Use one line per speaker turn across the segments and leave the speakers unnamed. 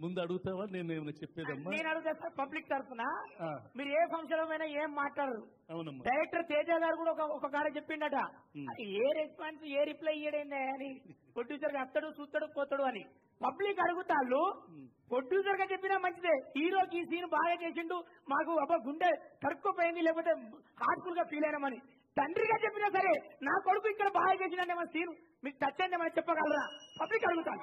ముందు అడుగుతావా నేను ఏమైనా చెప్పేదమ్మా
నేను అడుగుతా సార్ పబ్లిక్ తరఫున
ఆ,
మీరు ఏ ఫంక్షన్ అయినా ఏం మాట్లాడరు
అవునమ్మా
డైరెక్టర్ తేజ గారు కూడా ఒక ఒక కాడ చెప్పిండట
Hmm.
ఏ రెస్పాన్స్ ఏ రిప్లై ఇయ్యడైందే అని ప్రొడ్యూసర్ గా అత్తడు చూస్తాడు పోతాడు అని పబ్లిక్ అడుగుతాళ్ళు ప్రొడ్యూసర్ గా చెప్పినా మంచిదే హీరోకి ఈ సీన్ బాగా చేసిండు మాకు అబ్బా గుండె కరుక్కుపోయింది లేకపోతే హార్ట్ఫుల్ గా ఫీల్ అయినామని తండ్రిగా చెప్పినా సరే నా కొడుకు ఇక్కడ బాగా చేసిండే మన సీన్ మీకు టచ్ అయింది మనం చెప్పగలరా పబ్లిక్ అడుగుతాను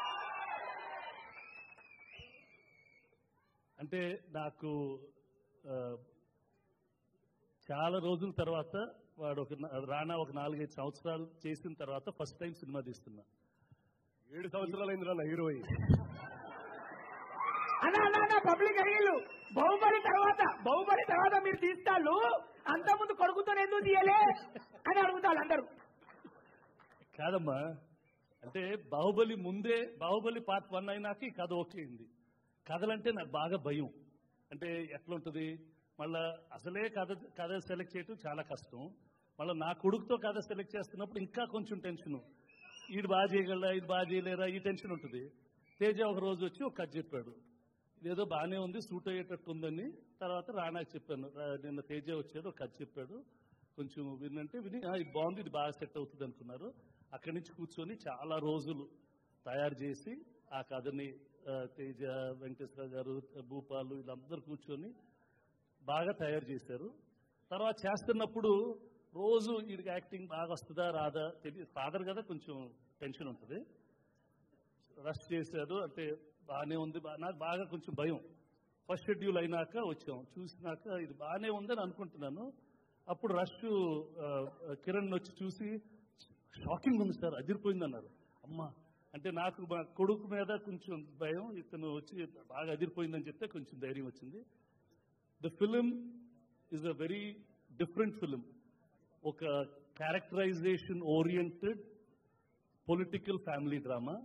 అంటే నాకు ఆ, చాలా రోజుల తర్వాత వాడు ఒక నా- రానా ఒక నాలుగైదు సంవత్సరాలు చేసిన తర్వాత ఫస్ట్ టైం సినిమా తీస్తున్నా
ఏడు సంవత్సరాలైంది రా హీరో అయ్యి.
అన్నా అన్నా అన్నా పబ్లిక్ అడిగిళ్ళు బాహుబలి తర్వాత బాహుబలి తర్వాత మీరు తీస్తాళ్ళు అంత ముందు కొడుకుతో ఎందుకు తీయలే అని అడుగుతారు అందరూ
కాదమ్మా అంటే బాహుబలి ముందే బాహుబలి పార్ట్ వన్ అయినాక ఈ కథ ఓకే అయింది కథలంటే నాకు బాగా భయం అంటే ఎట్లా ఉంటుంది మళ్ళా అసలే కథ కథ సెలెక్ట్ చేయటం చాలా కష్టం మళ్ళీ నా కొడుకుతో కథ సెలెక్ట్ చేస్తున్నప్పుడు ఇంకా కొంచెం టెన్షన్ ఈడు బాగా చేయగలరా ఇది బాగా చేయలేరా ఈ టెన్షన్ ఉంటుంది తేజ ఒక రోజు వచ్చి ఒక కథ చెప్పాడు ఇదేదో బాగానే ఉంది సూట్ అయ్యేటట్టు ఉందని తర్వాత రానాకి చెప్పాను రా- నిన్న తేజ వచ్చాడు ఒక కథ చెప్పాడు కొంచెం వినంటే విని "ఆ, ఇది బాగుంది ఇది బాగా సెట్ అవుతుంది అనుకున్నారు అక్కడి నుంచి కూర్చొని చాలా రోజులు తయారు చేసి ఆ కథని ఆ, తేజ వెంకటేశ్వర గారు భూపాలు వీళ్ళందరూ కూర్చొని బాగా తయారు చేశారు తర్వాత చేస్తున్నప్పుడు రోజు వీడికి యాక్టింగ్ బాగా వస్తుందా రాదా తెలియదు ఫాదర్ కదా కొంచెం టెన్షన్ ఉంటుంది రష్ చేశారు అంటే బాగానే ఉంది బా- నాకు బాగా కొంచెం భయం ఫస్ట్ షెడ్యూల్ అయినాక వచ్చాం చూసినాక ఇది బాగానే ఉందని అనుకుంటున్నాను అప్పుడు రష్ ఆ, కిరణ్ వచ్చి చూసి షాకింగ్ ఉంది సార్ అదిరిపోయింది అన్నారు అమ్మా అంటే నాకు మా కొడుకు మీద కొంచెం భయం ఇతను వచ్చి బాగా అదిరిపోయిందని చెప్తే కొంచెం ధైర్యం వచ్చింది the film is a very different film ఒక characterisation oriented political family drama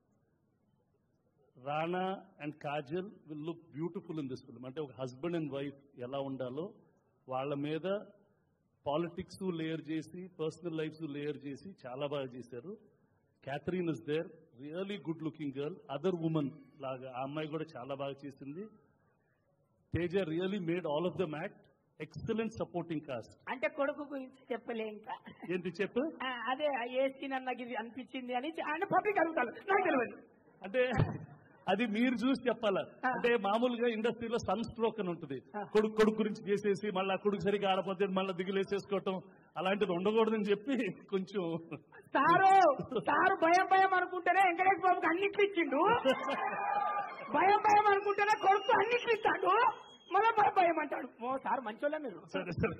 Rana and Kajal will look beautiful in this film అంటే ఒక హస్బెండ్ అండ్ వైఫ్ ఎలా ఉండాలో వాళ్ళ మీద పాలిటిక్స్ లేయర్ చేసి పర్సనల్ లైఫ్స్ లేయర్ చేసి చాలా బాగా చేశారు Catherine is there really good looking girl other women లాగా ఆ అమ్మాయి కూడా చాలా బాగా చేసింది Teja really made all of them act excellent supporting cost
అంటే కొడుకు గురించి చెప్పలే ఇంకా
ఏంటి చెప్పు
ఆ, అదే ఏ సీన్ నాకు ఇది అనిపించింది అని అంటే పబ్లిక్ అడుగుతారు నాకు తెలియదు
అంటే అది మీరు చూసి చెప్పాలా అంటే మామూలుగా ఇండస్ట్రీలో సన్ స్ట్రోక్ అని ఉంటుంది కొడుకు కొడుకు గురించి చేసేసి మళ్ళీ ఆ కొడుకు సరిగా ఆడపోతే మళ్ళీ దిగులేసేసుకోవటం అలాంటిది ఉండకూడదని చెప్పి కొంచెం
సారు సారు భయం భయం అనుకుంటేనే వెంకటేష్ బాబుకి అన్నిట్లు ఇచ్చిండు భయం భయం అనుకుంటేనే కొడుకు అన్నిట్లు ఇస్తాడు మళ్ళీ భయం భయం అంటాడు ఓ సార్ మంచోళ్ళ మీరు
సరే సరే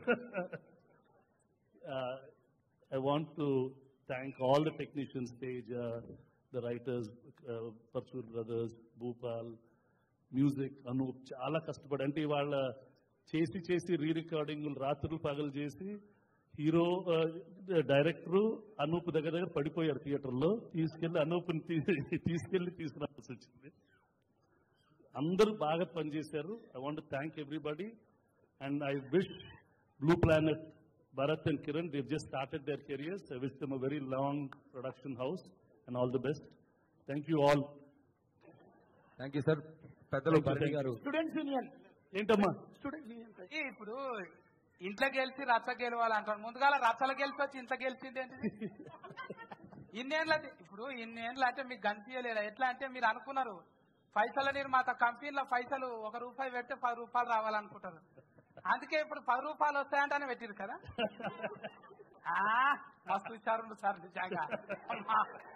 I want to thank all the technicians Tej the writers Paruchuri brothers Bhupal music Anoop చాలా కష్టపడి అంటే ఇవాళ చేసి చేసి రీ రికార్డింగ్ రాత్రులు పగలు చేసి హీరో డైరెక్టర్ అనూప్ దగ్గర దగ్గర పడిపోయారు థియేటర్లో తీసుకెళ్లి అనూప్ని తీ- తీసుకెళ్లి తీసుకురావాల్సి వచ్చింది అందరూ బాగా పనిచేశారు I want thank everybody and I wish Blue Planet Bharat and Kiran they just started their careers I wish them a very long production house and all the best thank you all
thank you sir పెద్దలు
Thank you,
Bharani
thank
గారు
students union
ఏంటమ్మా
students union
ఈ ఇప్పుడు ఇంట్లో గెలిచి రచ్చ గెలవాలంటారు ముందుగాల రచ్చలు గెలిచి వచ్చి ఇంత గెలిచింది ఏంటి ఇన్నేళ్ళ ఇప్పుడు ఇన్నేళ్ళు అంటే మీకు కనిపించలేదా ఎట్లా అంటే మీరు అనుకున్నారు పైసల నిర్మాత కంపెనీలో పైసలు ఒక రూపాయి పెడితే పది రూపాయలు రావాలనుకుంటారు అందుకే ఇప్పుడు పది రూపాయలు వస్తాయంటనే పెట్టిరు కదా ఆ, మస్తు ఇచ్చారు సార్ నిజంగా అమ్మా.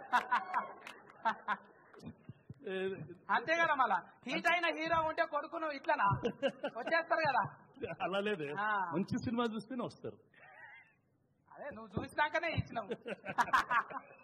అంతే కదా మళ్ళా హీట్ అయిన హీరో ఉంటే కొడుకును ఇట్లనా వచ్చేస్తారు కదా
అలా లేదే
ఆ.
మంచి సినిమా చూస్తేనే వస్తారు
అదే నువ్వు చూసినాకనే ఇచ్చినావు